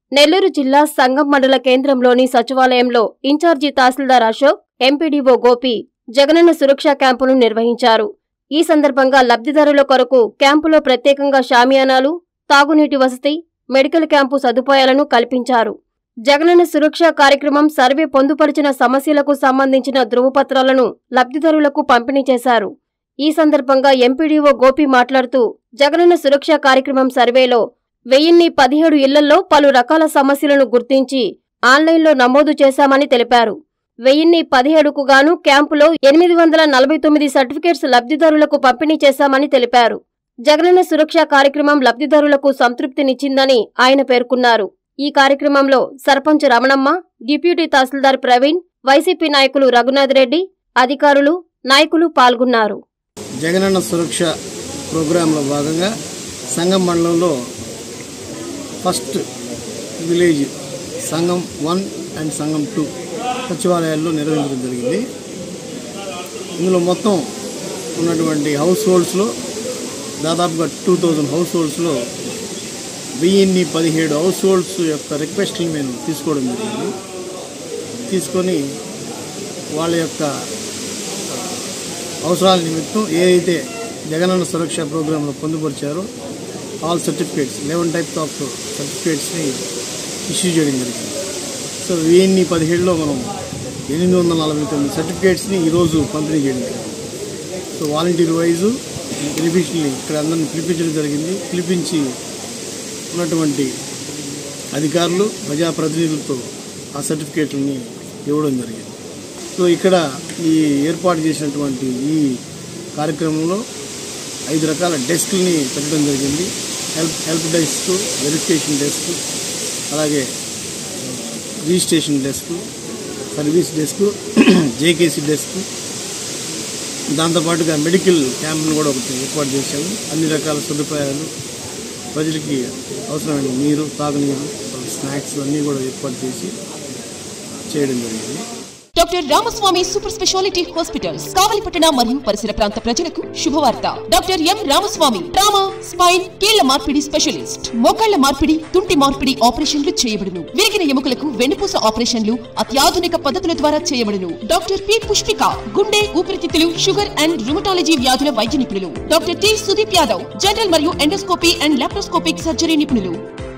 నెల్లూరు జిల్లా సంగం మండల కేంద్రంలోని సచివాలయంలో ఇన్ఛార్జి తహసీల్దార్ అశోక్ ఎంపీడీఓ గోపి జగనన్న సురక్ష క్యాంపును నిర్వహించారు ఈ సందర్భంగా లబ్ధిదారుల కొరకు క్యాంపులో ప్రత్యేకంగా షామియానాలు తాగునీటి వసతి మెడికల్ క్యాంపు సదుపాయాలను కల్పించారు జగనన్న సురక్ష కార్యక్రమం సర్వే పొందుపరిచిన సమస్యలకు సంబంధించిన ధృవపత్రాలను లబ్ధిదారులకు పంపిణీ చేశారు ఈ సందర్భంగా ఎంపీడీఓ గోపి మాట్లాడుతూ జగనన్న సురక్ష కార్యక్రమం సర్వేలో వెయ్యిన్ని పదిహేడు ఇళ్లలో పలు రకాల సమస్యలను గుర్తించి ఆన్లైన్లో నమోదు చేశామని తెలిపారు వెయ్యిన్ని పదిహేడుకు గాను క్యాంపులో ఎనిమిది వందల నలభై తొమ్మిది సర్టిఫికేట్స్ లబ్ధిదారులకు పంపిణీ చేశామని తెలిపారు జగనన్న సురక్ష కార్యక్రమం లబ్ధిదారులకు సంతృప్తినిచ్చిందని ఆయన పేర్కొన్నారు ఈ కార్యక్రమంలో సర్పంచ్ రమణమ్మ డిప్యూటీ తహసీల్దార్ ప్రవీణ్ వైసీపీ నాయకులు రఘునాథ్ రెడ్డి అధికారులు నాయకులు పాల్గొన్నారు జగనన్న సురక్ష ప్రోగ్రాంలో భాగంగా సంగం మండలంలో first village Sangam one and Sangam two సచివాలయాల్లో నిర్వహించడం జరిగింది ఇందులో మొత్తం ఉన్నటువంటి హౌస్ హోల్డ్స్లో దాదాపుగా టూ థౌజండ్ హౌస్ హోల్డ్స్లో వెయ్యిన్ని పదిహేడు హౌస్ హోల్డ్స్ యొక్క రిక్వెస్ట్లు మేము తీసుకోవడం జరిగింది తీసుకొని వాళ్ళ యొక్క అవసరాల నిమిత్తం ఏదైతే జగనన్న సురక్ష ప్రోగ్రాంలో పొందుపరిచారో all certificates eleven types of సర్టిఫికేట్స్ని ఇష్యూ చేయడం జరిగింది సో వెయ్యిన్ని పదిహేడులో మనం ఎనిమిది వందల నలభై తొమ్మిది సర్టిఫికేట్స్ని ఈరోజు పంపిణీ చేయడం జరిగింది సో వాలంటీర్ వైజు బెనిఫిషియల్ని ఇక్కడ అందరిని పిలిపించడం జరిగింది పిలిపించి ఉన్నటువంటి అధికారులు ప్రజాప్రతినిధులతో ఆ సర్టిఫికేట్లని ఇవ్వడం జరిగింది సో ఇక్కడ ఈ ఏర్పాటు చేసినటువంటి ఈ కార్యక్రమంలో ఐదు రకాల డెస్క్ని పెట్టడం జరిగింది help help desk verification desk అలాగే registration desk service desk JKC desk దాంతోపాటుగా మెడికల్ క్యాంపును కూడా ఒకటి ఏర్పాటు చేశాము అన్ని రకాల సదుపాయాలు ప్రజలకి అవసరమైన నీరు తాగునీరు స్నాక్స్ అన్నీ కూడా ఏర్పాటు చేసి చేయడం జరిగింది doctor Ramaswamy super speciality hospitals కావలిపట్టణ మరియు పరిసర ప్రాంత ప్రజలకు శుభవార్త doctor M Ramaswamy trauma spine కీళ్ల మార్పిడి స్పెషలిస్ట్ మోకాళ్ల మార్పిడి తుంటి మార్పిడి ఆపరేషన్లు చేయబడును విరిగిన ఎముకలకు వెన్నుపూస ఆపరేషన్లు అత్యాధునిక పద్ధతుల ద్వారా చేయబడును డాక్టర్ పి పుష్పిక గుండె ఊపిరితిత్తులు షుగర్ అండ్ రుమటాలజీ వ్యాధుల వైద్య నిపుణులు doctor T Sudeep Yadav general మరియు ఎండోస్కోపీ అండ్ లాప్రోస్కోపిక్ సర్జరీ నిపుణులు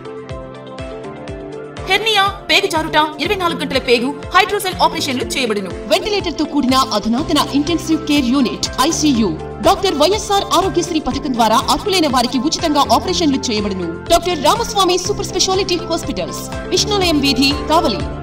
హెర్నియా పేగు జారుట ఇరవై నాలుగు గంటల పేగు హైడ్రోసెల్ ఆపరేషన్లు చేయబడును వెంటిలేటర్ తో కూడిన అధునాతన intensive care unit ICU doctor YSR Aarogyasri పథకం ద్వారా అర్హులైన వారికి ఉచితంగా ఆపరేషన్లు చేయబడును doctor Ramaswamy super speciality hospitals Vishnulayam వీధి కావలి